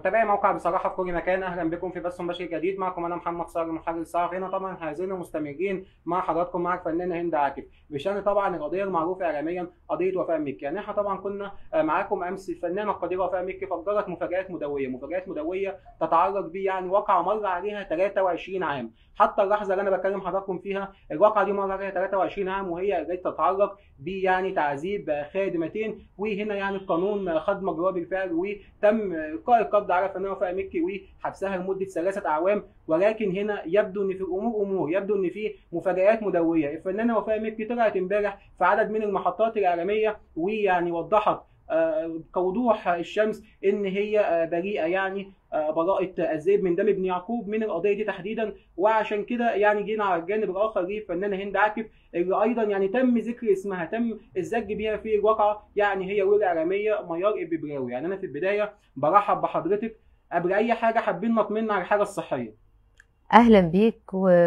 متابعي موقع بصراحه في كل مكان اهلا بكم في بث مباشر جديد معكم انا محمد صقر محرر الصحفي هنا طبعا هذين مستمرين مع حضراتكم مع الفنانه هند عاكف بشان طبعا القضيه المعروفه اعلاميا قضيه وفاء مكي يعني احنا طبعا كنا معاكم امس الفنانه القديره وفاء مكي فجرت مفاجات مدويه مفاجات مدويه تتعرض بيه يعني واقعه مر عليها 23 عام حتى اللحظه اللي انا بكلم حضراتكم فيها الواقعه دي مر عليها 23 عام وهي جايه تتعرض ب يعني تعذيب خادمتين وهنا يعني القانون خد مجراه بالفعل وتم القاء القبض على الفنانه وفاء مكي وحبسها لمده ثلاثه اعوام ولكن هنا يبدو ان في الامور امور يبدو ان في مفاجات مدويه الفنانه وفاء مكي طلعت امبارح في عدد من المحطات الاعلاميه ويعني وضحت كوضوح الشمس ان هي بريئه يعني براءة الذئب من دم ابن يعقوب من القضية دي تحديدا وعشان كده يعني جينا على الجانب الآخر للفنانة هند عاكف اللي أيضا يعني تم ذكر اسمها تم الزج بيها في الواقعة يعني هي والإعلامية ميار الببراوي يعني أنا في البداية برحب بحضرتك قبل أي حاجة حابين نطمن على الحالة الصحية أهلا بيك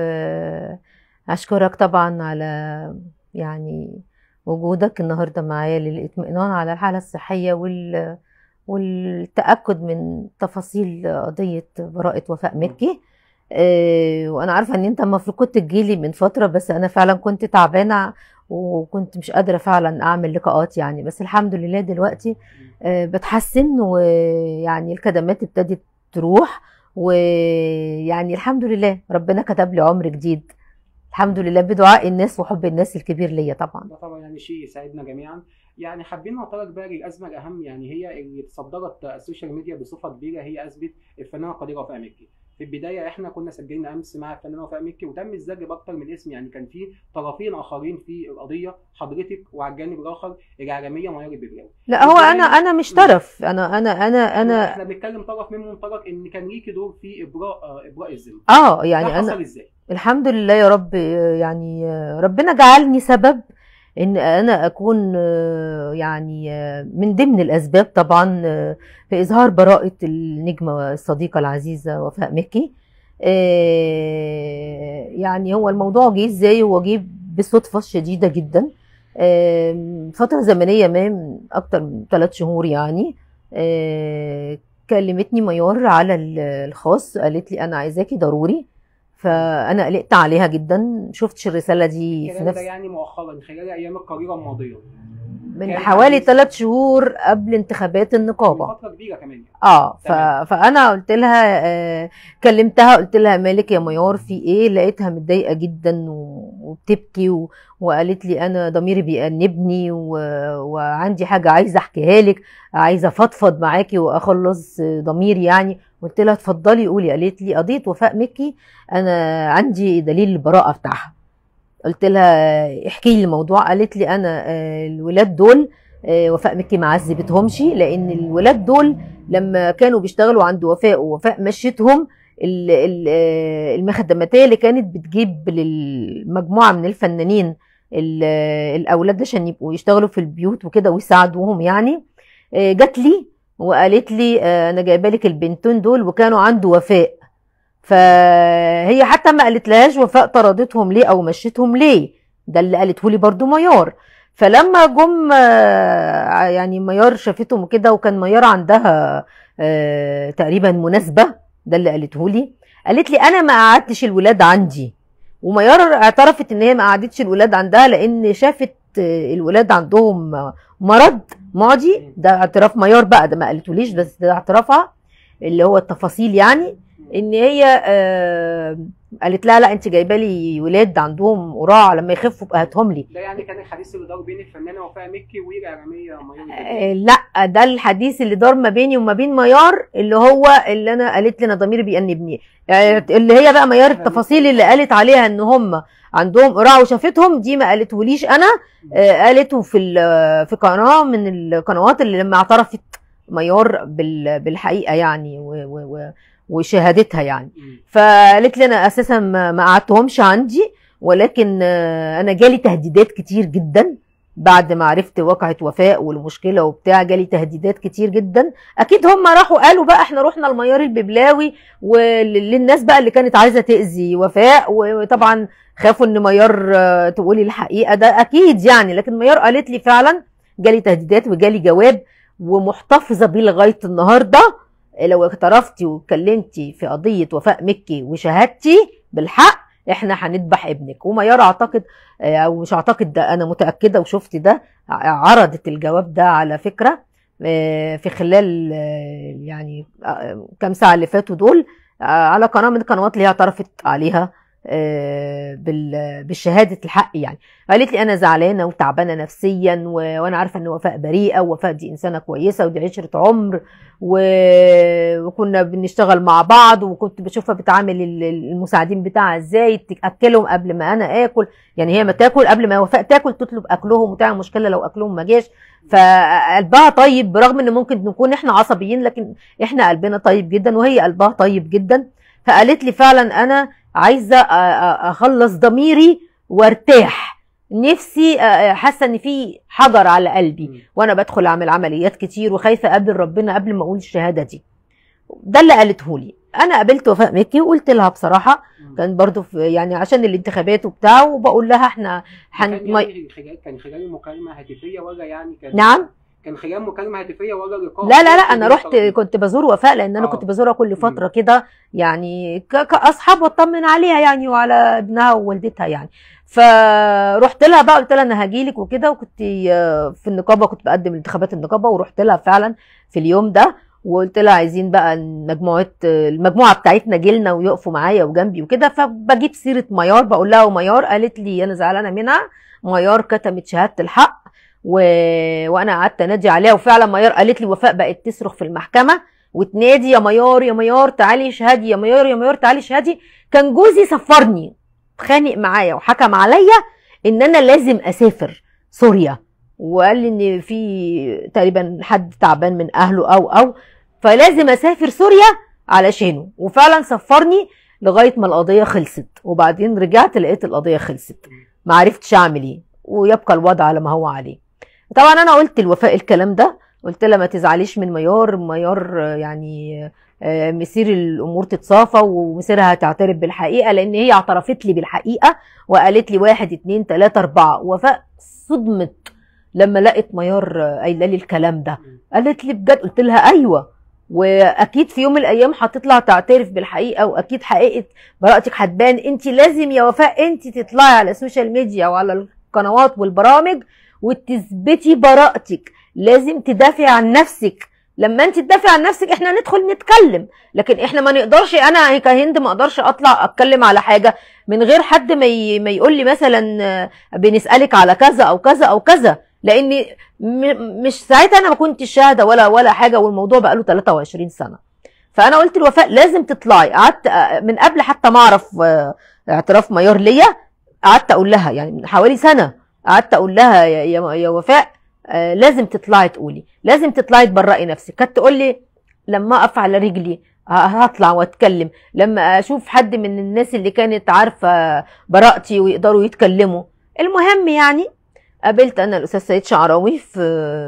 وأشكرك طبعا على يعني وجودك النهارده معايا للاطمئنان على الحاله الصحيه وال والتاكد من تفاصيل قضيه براءه وفاء مكي أه وانا عارفه ان انت المفروض كنت تجيلي من فتره بس انا فعلا كنت تعبانه وكنت مش قادره فعلا اعمل لقاءات يعني بس الحمد لله دلوقتي أه بتحسن ويعني الكدمات ابتدت تروح ويعني الحمد لله ربنا كتب لي عمر جديد الحمد لله بدعاء الناس وحب الناس الكبير ليا طبعا ده طبعا يعني شيء يسعدنا جميعا يعني حابين نتطرق بقى للازمه الاهم يعني هي اللي تصدرت السوشيال ميديا بصفه كبيره هي ازمه الفنانه القديره وفاء مكي في البدايه احنا كنا سجلنا امس مع الفنانه وفاء مكي وتم الزج باكثر من اسم يعني كان في طرفين اخرين في القضيه حضرتك وعلى الجانب الاخر الاعلاميه ميار الببراوي لا هو انا انا مش طرف انا انا انا انا احنا بنتكلم طرف من منطلق ان كان ليكي دور في ابراء ابراء الذمه اه يعني ده حصل انا ازاي؟ الحمد لله يا رب يعني ربنا جعلني سبب ان انا اكون يعني من ضمن الاسباب طبعا في اظهار براءه النجمه الصديقه العزيزه وفاء مكي يعني هو الموضوع جه ازاي هو جه بصدفه شديده جدا فتره زمنيه ما اكتر من ثلاث شهور يعني كلمتني ميار على الخاص قالت لي انا عايزاكي ضروري فانا قلقت عليها جدا شفتش الرساله دي في الكلام ده نفس يعني مؤخرا خلال الايام القريبه الماضيه من كان حوالي حديث- ثلاث شهور قبل انتخابات من النقابه فتره كبيره كمان يعني. اه ف... تمام. فانا قلت لها آه كلمتها قلت لها مالك يا ميار في ايه لقيتها متضايقه جدا و... وبتبكي و... وقالت لي انا ضميري بيأنبني و... وعندي حاجه عايزه احكيها لك عايزه افضفض معاكي واخلص ضميري يعني قلت لها اتفضلي قولي قالت لي قضيه وفاء مكي انا عندي دليل البراءه بتاعها قلت لها احكي لي الموضوع قالت لي انا آه، الولاد دول آه، وفاء مكي ما عذبتهمش لان الولاد دول لما كانوا بيشتغلوا عند وفاء ووفاء مشيتهم ال- ال- آه، المخدماتيه اللي كانت بتجيب للمجموعه من الفنانين ال- آه، الاولاد عشان يبقوا يشتغلوا في البيوت وكده ويساعدوهم يعني آه، جات لي وقالت لي آه، انا جايبه لك البنتين دول وكانوا عند وفاء فهي حتى ما قالت لهاش وفاء طردتهم ليه او مشيتهم ليه ده اللي قالته لي برضو ميار فلما جم آه، يعني ميار شافتهم وكده وكان ميار عندها آه، تقريبا مناسبه ده اللي قالته لي قالت لي انا ما قعدتش الولاد عندي وميار اعترفت ان هي ما قعدتش الولاد عندها لان شافت آه، الولاد عندهم مرض معدي ده اعتراف ميار بقى ده ما قالتوليش بس ده اعترافها اللي هو التفاصيل يعني ان هي آه، قالت لها لا انت جايبه لي ولاد عندهم قراع لما يخفوا بقى هاتهم لي ده يعني كان الحديث اللي دار بين الفنانه وفاء مكي والاعلاميه ميار البدري. آه، لا ده الحديث اللي دار ما بيني وما بين ميار اللي هو اللي انا قالت لي انا ضميري بيأنبني آه، اللي هي بقى ميار التفاصيل اللي قالت عليها ان هم عندهم قراع وشافتهم دي ما قالتهوليش انا آه، قالته في ال- في قناه من القنوات اللي لما اعترفت ميار بال- بالحقيقه يعني و- و- و- وشهادتها يعني مم. فقالت لي انا اساسا ما ما قعدتهمش عندي ولكن آه، انا جالي تهديدات كتير جدا بعد ما عرفت واقعة وفاء والمشكلة وبتاع جالي تهديدات كتير جدا اكيد هم راحوا قالوا بقى احنا رحنا لميار الببلاوي وللناس بقى اللي كانت عايزة تأذي وفاء وطبعا خافوا ان ميار آه، تقولي الحقيقة ده اكيد يعني لكن ميار قالت لي فعلا جالي تهديدات وجالي جواب ومحتفظة بيه لغاية النهاردة لو اعترفتي واتكلمتي في قضيه وفاء مكي وشهادتي بالحق احنا هنذبح ابنك وميار اعتقد آه، او مش اعتقد ده انا متاكده وشفت ده ع- عرضت الجواب ده على فكره آه، في خلال آه، يعني آه، كام ساعه اللي فاتوا دول آه، على قناه من القنوات اللي هي اعترفت عليها آه، بال- بالشهاده الحق يعني قالت لي انا زعلانه وتعبانه نفسيا و- وانا عارفه ان وفاء بريئه ووفاء دي انسانه كويسه ودي عشره عمر و- وكنا بنشتغل مع بعض وكنت بشوفها بتعامل ال- المساعدين بتاعها ازاي تاكلهم قبل ما انا اكل يعني هي ما تاكل قبل ما وفاء تاكل تطلب اكلهم وتعمل مشكله لو اكلهم ما جاش فقلبها طيب برغم ان ممكن نكون احنا عصبيين لكن احنا قلبنا طيب جدا وهي قلبها طيب جدا فقالت لي فعلا انا عايزه أ- أ- اخلص ضميري وارتاح نفسي أ- أ- حاسه ان في حجر على قلبي مم. وانا بدخل اعمل عمليات كتير وخايفه اقابل ربنا قبل ما اقول الشهاده دي ده اللي قالته لي انا قابلت وفاء مكي وقلت لها بصراحه مم. كان برضو في يعني عشان الانتخابات وبتاع وبقول لها احنا كان حن... ما... يعني خلال كان خلال مكالمه هاتفيه ولا يعني كان نعم كان خلال مكالمه هاتفيه ولا لقاء لا لا لا انا رحت كنت بزور وفاء لان انا آه. كنت بزورها كل فتره كده يعني ك- كاصحاب واطمن عليها يعني وعلى ابنها ووالدتها يعني فرحت لها بقى قلت لها انا هجيلك وكده وكنت آه، في النقابه كنت بقدم انتخابات النقابه ورحت لها فعلا في اليوم ده وقلت لها عايزين بقى مجموعه المجموعه بتاعتنا جيلنا ويقفوا معايا وجنبي وكده فبجيب سيره ميار بقول لها وميار قالت لي انا زعلانه منها ميار كتمت شهاده الحق و... وانا قعدت انادي عليها وفعلا ميار قالت لي وفاء بقت تصرخ في المحكمه وتنادي يا ميار يا ميار تعالي شهادي يا ميار يا ميار تعالي شهادي كان جوزي سفرني اتخانق معايا وحكم عليا ان انا لازم اسافر سوريا وقال لي ان في تقريبا حد تعبان من اهله او او فلازم اسافر سوريا علشانه وفعلا سفرني لغايه ما القضيه خلصت وبعدين رجعت لقيت القضيه خلصت ما عرفتش اعمل ايه ويبقى الوضع على ما هو عليه طبعا انا قلت لوفاء الكلام ده قلت لها ما تزعليش من ميار ميار آه، يعني آه، مسير الامور تتصافى ومسيرها هتعترف بالحقيقه لان هي اعترفت لي بالحقيقه وقالت لي واحد اتنين تلاته اربعه وفاء صدمت لما لقت ميار آه، قايله لي الكلام ده قالت لي بجد قلت لها ايوه واكيد في يوم من الايام هتطلع تعترف بالحقيقه واكيد حقيقه براءتك هتبان انت لازم يا وفاء انت تطلعي على السوشيال ميديا وعلى القنوات والبرامج وتثبتي براءتك لازم تدافعي عن نفسك لما انت تدافعي عن نفسك احنا ندخل نتكلم لكن احنا ما نقدرش انا كهند ما اقدرش اطلع اتكلم على حاجه من غير حد ما ي... ما يقول لي مثلا آه، بنسالك على كذا او كذا او كذا لان م... مش ساعتها انا ما كنتش شاهده ولا ولا حاجه والموضوع بقاله 23 سنه فانا قلت لوفاء لازم تطلعي قعدت آه، من قبل حتى ما اعرف آه، اعتراف ميار ليا قعدت اقول لها يعني من حوالي سنه قعدت اقول لها يا, يا, يا وفاء آه، لازم تطلعي تقولي لازم تطلعي تبرئي نفسك كانت تقول لي لما اقف على رجلي ه- هطلع واتكلم لما اشوف حد من الناس اللي كانت عارفه براءتي ويقدروا يتكلموا المهم يعني قابلت انا الاستاذ سيد شعراوي في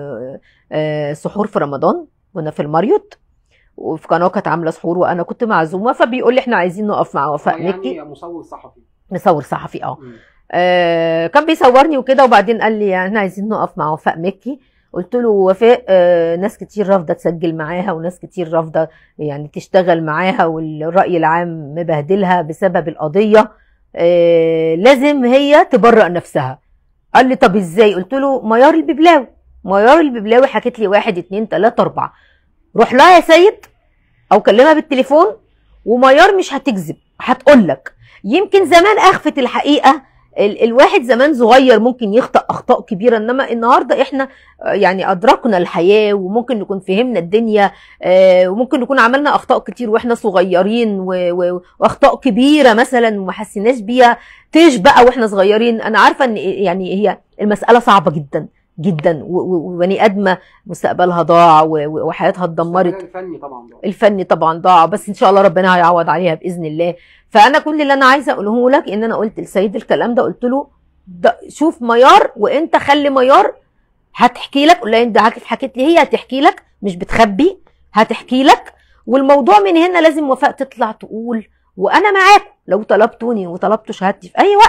آه، سحور في رمضان كنا في الماريوت وفي قناه كانت عامله سحور وانا كنت معزومه فبيقول لي احنا عايزين نقف مع وفاء مكي يعني مصور صحفي مصور صحفي اه مم. آه، كان بيصورني وكده وبعدين قال لي احنا عايزين نقف مع وفاء مكي قلت له وفاء آه، ناس كتير رافضه تسجل معاها وناس كتير رافضه يعني تشتغل معاها والراي العام مبهدلها بسبب القضيه آه، لازم هي تبرأ نفسها قال لي طب ازاي قلت له ميار الببلاوي ميار الببلاوي حكت لي واحد اتنين تلاته اربعه روح لها يا سيد او كلمها بالتليفون وميار مش هتكذب هتقول لك يمكن زمان اخفت الحقيقه ال- الواحد زمان صغير ممكن يخطأ اخطاء كبيره انما النهارده احنا آه، يعني ادركنا الحياه وممكن نكون فهمنا الدنيا آه، وممكن نكون عملنا اخطاء كتير واحنا صغيرين و- و- واخطاء كبيره مثلا وما حسيناش بيها تيش بقى واحنا صغيرين انا عارفه ان يعني هي المساله صعبه جدا جدا و- و- وبني ادمه مستقبلها ضاع و- و- وحياتها اتدمرت استغلال الفني طبعا ده. الفني طبعا ضاع بس ان شاء الله ربنا هيعوض عليها باذن الله فانا كل اللي انا عايزه اقوله لك ان انا قلت لسيد الكلام ده قلت له ده شوف ميار وانت خلي ميار هتحكي لك قول لها انت عارف حكيت لي هي هتحكي لك مش بتخبي هتحكي لك والموضوع من هنا لازم وفاء تطلع تقول وانا معاكم لو طلبتوني وطلبتوا شهادتي في اي وقت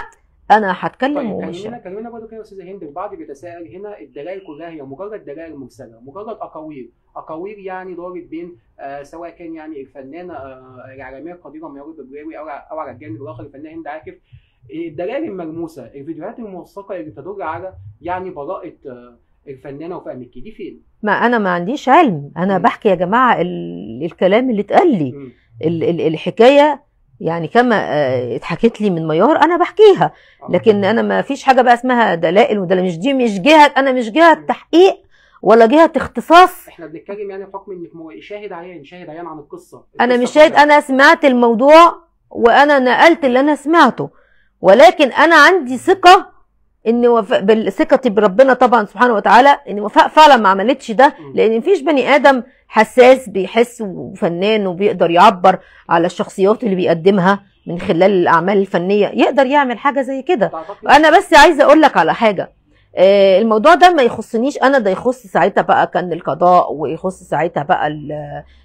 انا هتكلم طيب ومش كلمينا كلمينا برضه كده يا استاذه هند البعض بيتساءل هنا الدلائل كلها هي مجرد دلائل مرسله مجرد اقاويل اقاويل يعني دارت بين آه سواء كان يعني الفنانه آه الاعلاميه القديره ميار الببراوي او او على الجانب الاخر الفنان هند عاكف الدلائل الملموسه الفيديوهات الموثقه اللي تدل على يعني براءه آه الفنانه وفاء مكي دي فين؟ ما انا ما عنديش علم انا مم. بحكي يا جماعه ال... الكلام اللي اتقال لي مم. ال... ال... الحكايه يعني كما آه، اتحكت لي من ميار انا بحكيها آه. لكن انا ما فيش حاجه بقى اسمها دلائل ودلائل مش دي مش جهه انا مش جهه مم. تحقيق ولا جهه اختصاص احنا بنتكلم يعني بحكم انك مو- شاهد عيان شاهد عيان عن القصه انا القصة مش شاهد كلها. انا سمعت الموضوع وانا نقلت اللي انا سمعته ولكن انا عندي ثقه ان وفاء بثقتي بربنا طبعا سبحانه وتعالى ان وفاء فعلا ما عملتش ده مم. لان مفيش بني ادم حساس بيحس وفنان وبيقدر يعبر على الشخصيات اللي بيقدمها من خلال الاعمال الفنيه يقدر يعمل حاجه زي كده تعتقد انا بس عايزه اقول لك على حاجه آه، الموضوع ده ما يخصنيش انا ده يخص ساعتها بقى كان القضاء ويخص ساعتها بقى ال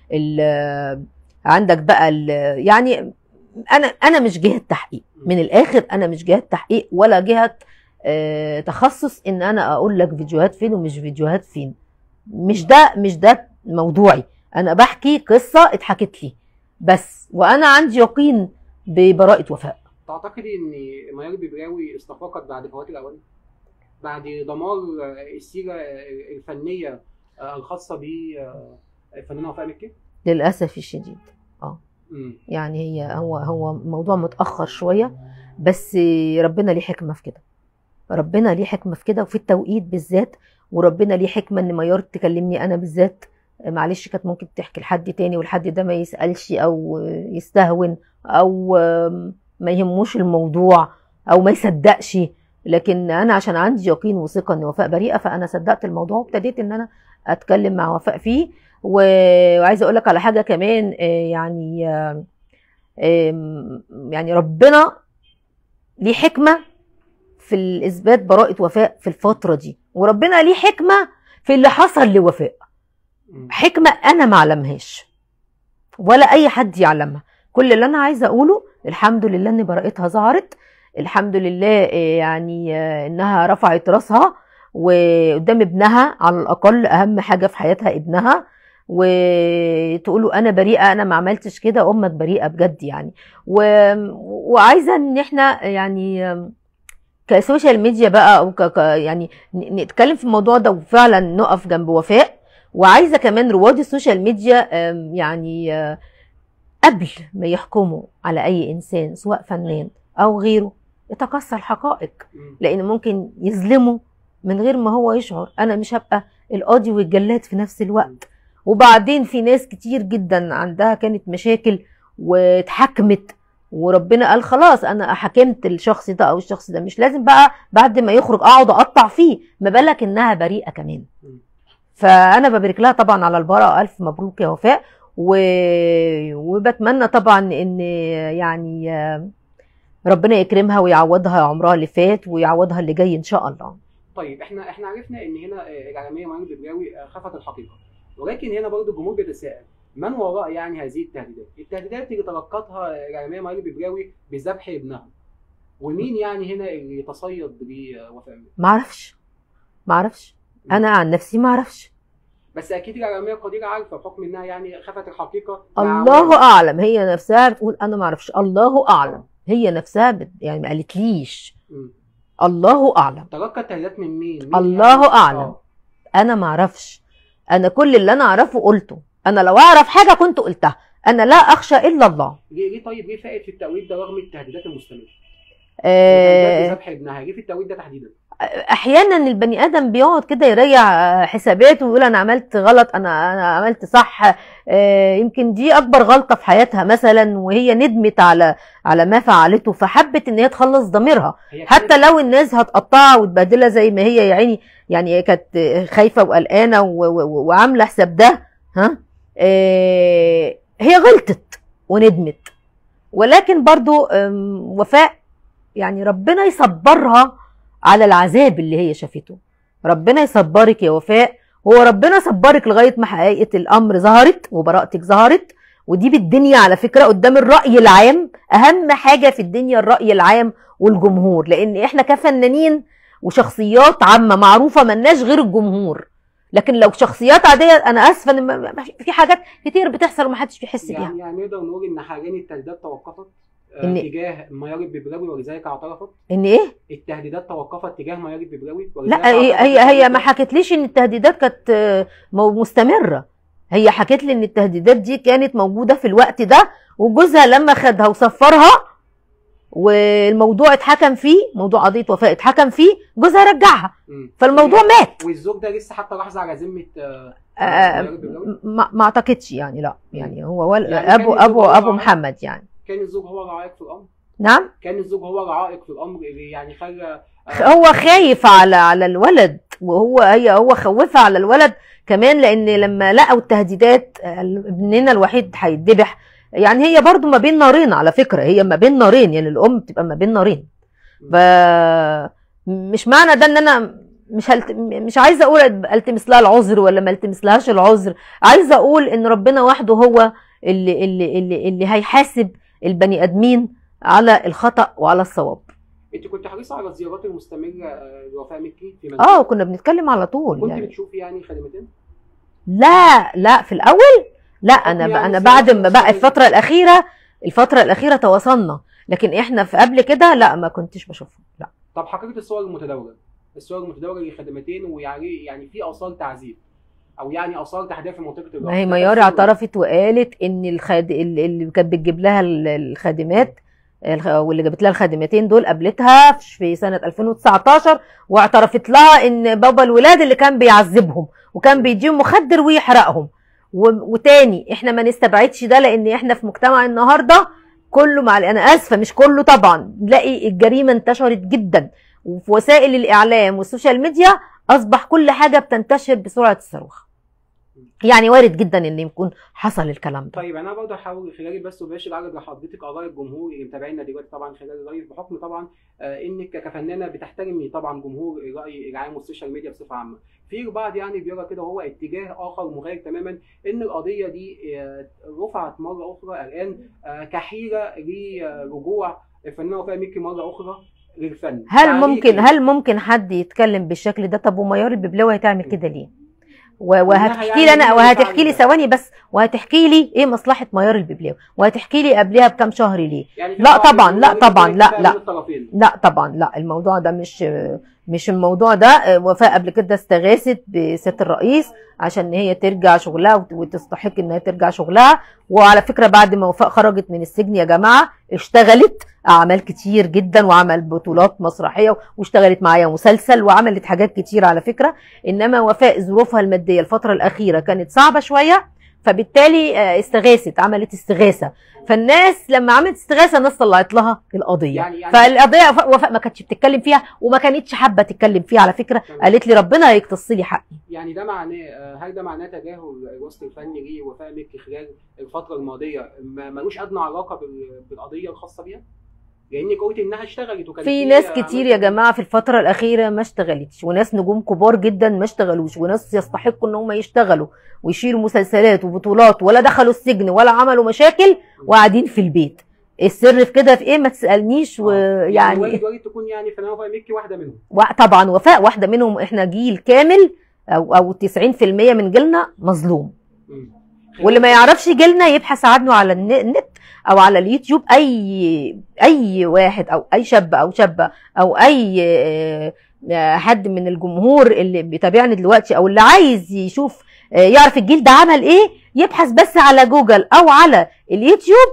ال عندك بقى ال يعني انا انا مش جهه تحقيق من الاخر انا مش جهه تحقيق ولا جهه آه، تخصص ان انا اقول لك فيديوهات فين ومش فيديوهات فين مش ده مش ده موضوعي انا بحكي قصه اتحكت لي بس وانا عندي يقين ببراءه وفاء تعتقدي ان ميار الببراوي استفاقت بعد فوات الاوان؟ بعد دمار السيره الفنيه الخاصه بالفنانه وفاء مكي؟ للاسف الشديد مم. يعني هي هو هو موضوع متاخر شويه بس ربنا ليه حكمه في كده ربنا ليه حكمه في كده وفي التوقيت بالذات وربنا ليه حكمه ان ميار تكلمني انا بالذات معلش كانت ممكن تحكي لحد تاني والحد ده ما يسالش او يستهون او ما يهموش الموضوع او ما يصدقش لكن انا عشان عندي يقين وثقه ان وفاء بريئه فانا صدقت الموضوع وابتديت ان انا اتكلم مع وفاء فيه و- وعايزه اقول لك على حاجه كمان آه، يعني آه، آم، يعني ربنا ليه حكمه في الاثبات براءه وفاء في الفتره دي وربنا ليه حكمه في اللي حصل لوفاء مم. حكمه انا ما اعلمهاش ولا اي حد يعلمها كل اللي انا عايزه اقوله الحمد لله ان براءتها ظهرت الحمد لله آه، يعني آه، انها رفعت راسها وقدام ابنها على الاقل اهم حاجه في حياتها ابنها وتقولوا انا بريئه انا ما عملتش كده امك بريئه بجد يعني و... وعايزه ان احنا يعني آم، كسوشيال ميديا بقى او ك... ك- يعني ن- نتكلم في الموضوع ده وفعلا نقف جنب وفاء وعايزه كمان رواد السوشيال ميديا آم، يعني آه، قبل ما يحكموا على اي انسان سواء فنان او غيره يتقصى الحقائق مم. لان ممكن يظلمه من غير ما هو يشعر انا مش هبقى القاضي والجلاد في نفس الوقت وبعدين في ناس كتير جدا عندها كانت مشاكل واتحكمت وربنا قال خلاص انا حكمت الشخص ده او الشخص ده مش لازم بقى بعد ما يخرج اقعد اقطع فيه ما بالك انها بريئه كمان مم. فانا ببارك لها طبعا على البراءه الف مبروك يا وفاء و... وبتمنى طبعا ان يعني آه، ربنا يكرمها ويعوضها عمرها اللي فات ويعوضها اللي جاي ان شاء الله طيب احنا احنا عرفنا ان هنا آه، الاعلاميه ميار الببراوي آه، خفت الحقيقه ولكن هنا برضه الجمهور بيتساءل من وراء يعني هذه التهديدات؟ التهديدات اللي تلقتها الاعلاميه ميار الببراوي بذبح ابنها ومين يعني هنا اللي تصيد بوفاء مكي؟ معرفش معرفش انا عن نفسي معرفش بس اكيد الاعلاميه القديره عارفه بحكم انها يعني خفت الحقيقه مع الله اعلم هي نفسها بتقول انا معرفش الله اعلم هي نفسها بت... يعني ما قالتليش مم. الله اعلم تلقى التهديدات من مين؟ مين الله يعني؟ أعلم. آه. انا معرفش انا كل اللي انا اعرفه قلته انا لو اعرف حاجه كنت قلتها انا لا اخشى الا الله ليه ليه طيب ليه فائت في التأويل ده رغم التهديدات المستمرة؟ آه، التهديدات بذبح ابنها ليه في التأويل ده تحديدا؟ احيانا البني ادم بيقعد كده يريع حساباته ويقول انا عملت غلط انا انا عملت صح آه، يمكن دي اكبر غلطه في حياتها مثلا وهي ندمت على على ما فعلته فحبت ان هي تخلص ضميرها هي كانت- حتى لو الناس هتقطعها وتبهدلها زي ما هي يا عيني يعني هي كانت خايفه وقلقانه و- و- وعامله حساب ده ها آه، هي غلطت وندمت ولكن برضو آم، وفاء يعني ربنا يصبرها على العذاب اللي هي شافته ربنا يصبرك يا وفاء هو ربنا صبرك لغايه ما حقيقه الامر ظهرت وبراءتك ظهرت ودي بالدنيا على فكره قدام الراي العام اهم حاجه في الدنيا الراي العام والجمهور لان احنا كفنانين وشخصيات عامه معروفه ملناش غير الجمهور لكن لو شخصيات عاديه انا اسفه ان ما- ما- في حاجات كتير بتحصل ومحدش بيحس بيها يعني, يعني نقدر نقول ان حاليا التهديدات توقفت آه، إن- تجاه ميار الببلاوي ولذلك اعترفت ان ايه التهديدات توقفت تجاه ميار الببلاوي لا ولذلك هي اعترفت هي هي ما التهديدات. حكتليش ان التهديدات كانت آه، مو- مستمره هي حكت لي ان التهديدات دي كانت موجوده في الوقت ده وجوزها لما خدها وسفرها والموضوع اتحكم فيه موضوع قضيه وفاء اتحكم فيه جوزها رجعها مم. فالموضوع مات والزوج ده لسه حتى لحظه على ذمه آه، آه، ميار الببلاوي ما, ما اعتقدش يعني لا يعني هو ول... يعني ابو كان ابو الزوج ابو هو- محمد يعني كان الزوج هو العائق في الامر نعم كان الزوج هو العائق في الامر اللي يعني خلى آه، هو خايف على على الولد وهو هي هو خوفها على الولد كمان لان لما لقوا التهديدات آه، ابننا الوحيد هيتذبح يعني هي برضو ما بين نارين على فكره هي ما بين نارين يعني الام بتبقى ما بين نارين ف مش معنى ده ان انا مش هلت... مش عايزه اقول التمس لها العذر ولا ما التمس لهاش العذر عايزه اقول ان ربنا وحده هو اللي اللي اللي, اللي هيحاسب البني ادمين على الخطا وعلى الصواب انت كنت حريصه على الزيارات المستمره آه، لوفاء مكي في منزلك اه كنا بنتكلم على طول كنت يعني بتشوفي يعني خدمتين لا لا في الاول لا انا يعني ب- انا الزيارات بعد ما بقى المستمرة. الفتره الاخيره الفتره الاخيره تواصلنا لكن احنا في قبل كده لا ما كنتش بشوفهم لا طب حقيقه الصور المتداوله الصور المتداوله لخدمتين ويعني يعني في اثار تعذيب او يعني اثار تحديث في منطقه الربط ما هي ده ميار تفسيره إيه؟ اعترفت وقالت ان الخاد... ال- اللي كانت بتجيب لها ال- الخادمات الخ- واللي جابت لها الخادمتين دول قابلتها في سنه 2019 واعترفت لها ان بابا الولاد اللي كان بيعذبهم وكان بيديهم مخدر ويحرقهم و- وتاني احنا ما نستبعدش ده لان احنا في مجتمع النهارده كله مع انا اسفه مش كله طبعا نلاقي الجريمه انتشرت جدا وفي وسائل الاعلام والسوشيال ميديا اصبح كل حاجه بتنتشر بسرعه الصاروخ يعني وارد جدا ان يكون حصل الكلام ده طيب انا برضه هحاول خلال بس مباشر اعرض لحضرتك اراء الجمهور اللي متابعينا دلوقتي طبعا خلال اللايف بحكم طبعا آه، انك كفنانه بتحترمي طبعا جمهور الراي العام والسوشيال ميديا بصفه عامه في البعض يعني بيرى كده هو اتجاه اخر مغاير تماما ان القضيه دي آه، رفعت مره اخرى الان آه، كحيله لرجوع الفنانه وفاء مكي مره اخرى للفن هل تعليق ممكن إيه؟ هل ممكن حد يتكلم بالشكل ده طب وميار الببلاوي هتعمل كده ليه و- وهتحكي يعني لي انا مين اللي وهتحكي لي فعل ده؟ ثواني بس وهتحكي لي ايه مصلحه ميار الببلاوي وهتحكي لي قبلها بكام شهر ليه يعني في لا بعض طبعاً، لا الجمهور طبعاً، بيقول لا، كده لا. من الطرفين لا طبعا لا الموضوع ده مش مش الموضوع ده آه، وفاء قبل كده استغاثت بسياده الرئيس عشان هي ترجع شغلها وت- وتستحق ان هي ترجع شغلها وعلى فكره بعد ما وفاء خرجت من السجن يا جماعه اشتغلت اعمال كتير جدا وعمل بطولات مسرحيه واشتغلت معايا مسلسل وعملت حاجات كتير على فكره انما وفاء ظروفها الماديه الفتره الاخيره كانت صعبه شويه فبالتالي آه، استغاثت عملت استغاثه فالناس لما عملت استغاثه الناس طلعت لها القضيه يعني يعني فالقضيه وفاء وفاء ما كانتش بتتكلم فيها وما كانتش حابه تتكلم فيها على فكره تمام. قالت لي ربنا هيقتص لي حقي يعني ده معناه آه، هل ده معناه تجاهل الوسط الفني ليه وفاء مكي خلال الفتره الماضيه ما ملوش ادنى علاقه بال- بالقضيه الخاصه بيها؟ لانك قلت انها اشتغلت وكان في ناس كتير يا جماعه في الفتره الاخيره ما اشتغلتش وناس نجوم كبار جدا ما اشتغلوش وناس يستحقوا ان هم يشتغلوا ويشيلوا مسلسلات وبطولات ولا دخلوا السجن ولا عملوا مشاكل وقاعدين في البيت السر في كده في ايه ما تسالنيش يعني ويعني وارد وارد تكون يعني فنانه وفاء مكي واحده منهم و- طبعا وفاء واحده منهم احنا جيل كامل او او 90% من جيلنا مظلوم مم. واللي ما يعرفش جيلنا يبحث عنه على الن- النت او على اليوتيوب اي اي واحد او اي شاب او شابه او اي آه، آه، حد من الجمهور اللي بيتابعني دلوقتي او اللي عايز يشوف آه، يعرف الجيل ده عمل ايه يبحث بس على جوجل او على اليوتيوب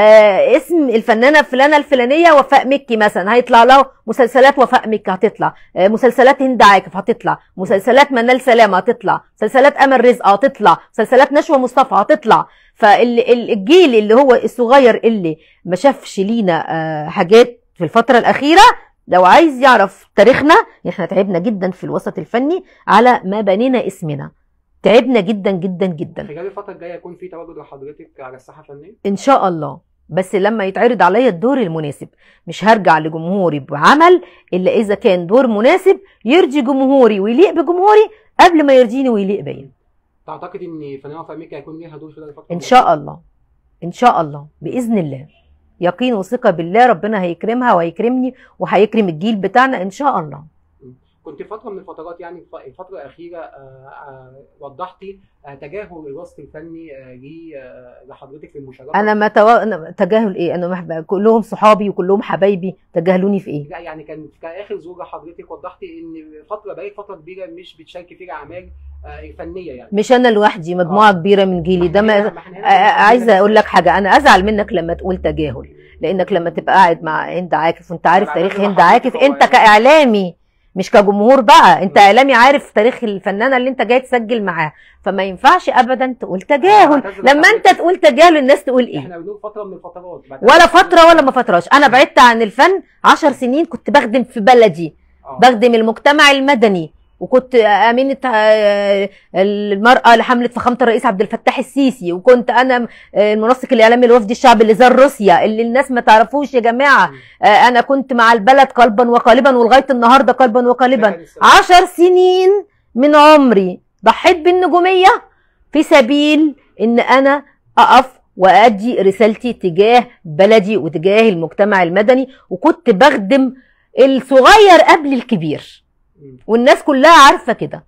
آه اسم الفنانه فلانه الفلانيه وفاء مكي مثلا هيطلع له مسلسلات وفاء مكي هتطلع آه مسلسلات هند عاكف هتطلع مسلسلات منال سلامه هتطلع مسلسلات امل رزق هتطلع مسلسلات نشوى مصطفى هتطلع فالجيل اللي هو الصغير اللي ما شافش لينا آه حاجات في الفتره الاخيره لو عايز يعرف تاريخنا احنا تعبنا جدا في الوسط الفني على ما بنينا اسمنا تعبنا جدا جدا جدا خلال الفتره الجايه يكون في تواجد لحضرتك على الساحه الفنيه ان شاء الله بس لما يتعرض عليا الدور المناسب مش هرجع لجمهوري بعمل الا اذا كان دور مناسب يرضي جمهوري ويليق بجمهوري قبل ما يرضيني ويليق بيا تعتقد ان فنانه وفاء مكي هيكون ليها دور خلال الفتره ان شاء الله ان شاء الله باذن الله يقين وثقه بالله ربنا هيكرمها وهيكرمني وهيكرم الجيل بتاعنا ان شاء الله كنت فتره من الفترات يعني ف- الفتره الاخيره آه، آه، وضحتي آه، تجاهل الوسط الفني آه، لي- آه، لحضرتك في المشاركه انا ما تو... أنا تجاهل ايه انا مح- كلهم صحابي وكلهم حبايبي تجاهلوني في ايه لا يعني كان كاخر زوجه حضرتك وضحتي ان فتره بقالك فتره كبيره مش بتشاركي في اعمال آه، فنيه يعني مش انا لوحدي مجموعه كبيره من جيلي ده ما... ما إحنا هنا- آه، عايزه اقول لك حاجه انا ازعل منك لما تقول تجاهل لانك لما تبقى قاعد مع هند عاكف وانت عارف أنا تاريخ عارف هند حضرتك عاكف هو انت يعني- كاعلامي مش كجمهور بقى انت م. اعلامي عارف تاريخ الفنانه اللي انت جاي تسجل معاها فما ينفعش ابدا تقول تجاهل أنا بعتذر لما انت لحضرتك. تقول تجاهل الناس تقول ايه احنا بنقول فتره من الفترات بعد- ولا فتره ولا ما فتراش انا بعدت عن الفن عشر سنين كنت بخدم في بلدي آه. بخدم المجتمع المدني وكنت أمينة آه، المرأة لحملة فخامة الرئيس عبد الفتاح السيسي وكنت أنا آه، المنسق الإعلامي لوفد الشعب اللي زار روسيا اللي الناس ما تعرفوش يا جماعة م. آه، أنا كنت مع البلد قلبا وقالبا ولغاية النهاردة قلبا ده وقالبا كان السبب. عشر سنين من عمري ضحيت بالنجومية في سبيل إن أنا أقف وأدي رسالتي تجاه بلدي وتجاه المجتمع المدني وكنت بخدم الصغير قبل الكبير م. والناس كلها عارفه كده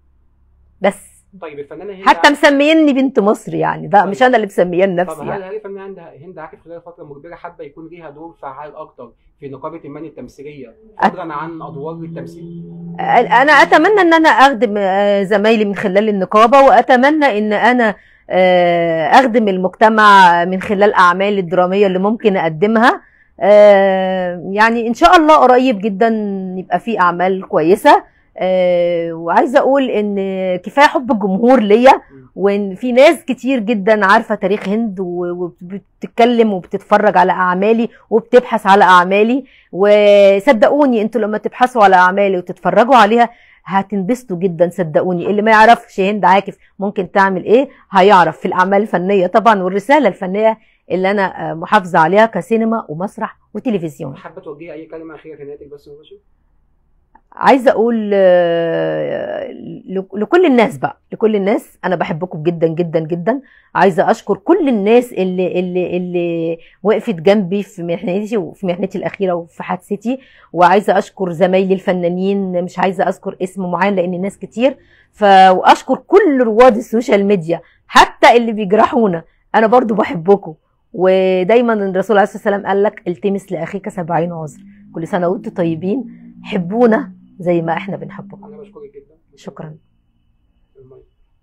بس طيب الفنانه هند حتى مسميني بنت مصر يعني ده مش انا اللي مسميان طب نفسي هل يعني هل الفنانه هند هند عاكف خلال فتره مقبله حابه يكون ليها دور فعال اكتر في نقابه المهن التمثيليه فضلا عن ادوار التمثيل؟ انا اتمنى ان انا اخدم آه، زمايلي من خلال النقابه واتمنى ان انا آه، اخدم المجتمع من خلال اعمالي الدراميه اللي ممكن اقدمها آه، يعني ان شاء الله قريب جدا يبقى في اعمال كويسه آه، وعايزه اقول ان كفايه حب الجمهور ليا وان في ناس كتير جدا عارفه تاريخ هند و- وبتتكلم وبتتفرج على اعمالي وبتبحث على اعمالي وصدقوني انتوا لما تبحثوا على اعمالي وتتفرجوا عليها هتنبسطوا جدا صدقوني اللي ما يعرفش هند عاكف ممكن تعمل ايه هيعرف في الاعمال الفنيه طبعا والرساله الفنيه اللي انا آه، محافظه عليها كسينما ومسرح وتلفزيون حابه توجهي اي كلمه اخيره في نهايتك بس مباشر؟ عايزه اقول آه، لك- لكل الناس بقى لكل الناس انا بحبكم جدا جدا جدا عايزه اشكر كل الناس اللي اللي اللي وقفت جنبي في محنتي وفي محنتي الاخيره وفي حادثتي وعايزه اشكر زمايلي الفنانين مش عايزه اذكر اسم معين لان ناس كتير ف واشكر كل رواد السوشيال ميديا حتى اللي بيجرحونا انا برضو بحبكم ودايما الرسول عليه الصلاه والسلام قال لك التمس لاخيك سبعين عذر كل سنه وانتم طيبين حبونا زي ما احنا بنحبكم انا بشكرك جدا شكرا المايك.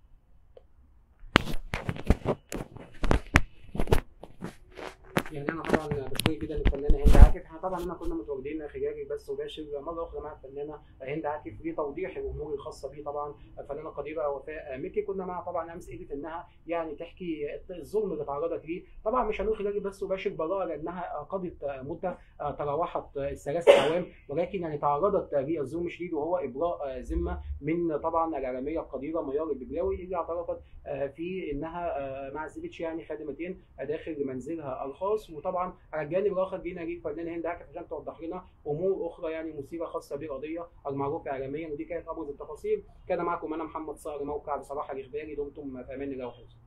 يعني انا طبعا بشكرك جدا الفنانه هند عاكف احنا طبعا هنا كنا متواجدين خلال بث مباشر مره اخرى مع الفنانه هند عاكف لتوضيح الامور الخاصه بيه طبعا الفنانه القديره وفاء مكي كنا معها طبعا امس قدرت انها يعني تحكي الظلم اللي تعرضت ليه طبعا مش هنقول خلال البث مباشر براءه لانها قضت مده تراوحت الثلاث اعوام ولكن يعني تعرضت للظلم الشديد وهو ابراء ذمه من طبعا الاعلاميه القديره ميار البجلاوي اللي اعترفت آه، في انها آه، ما عذبتش يعني خادمتين داخل منزلها الخاص وطبعا على الجانب الاخر جينا جه الفنانه هند عاكف عشان توضح لنا امور اخرى يعني مثيره خاصه بالقضيه المعروفه اعلاميا ودي كانت ابرز التفاصيل كان معكم انا محمد صقر موقع بصراحه الاخباري دمتم في امان الله وحفظه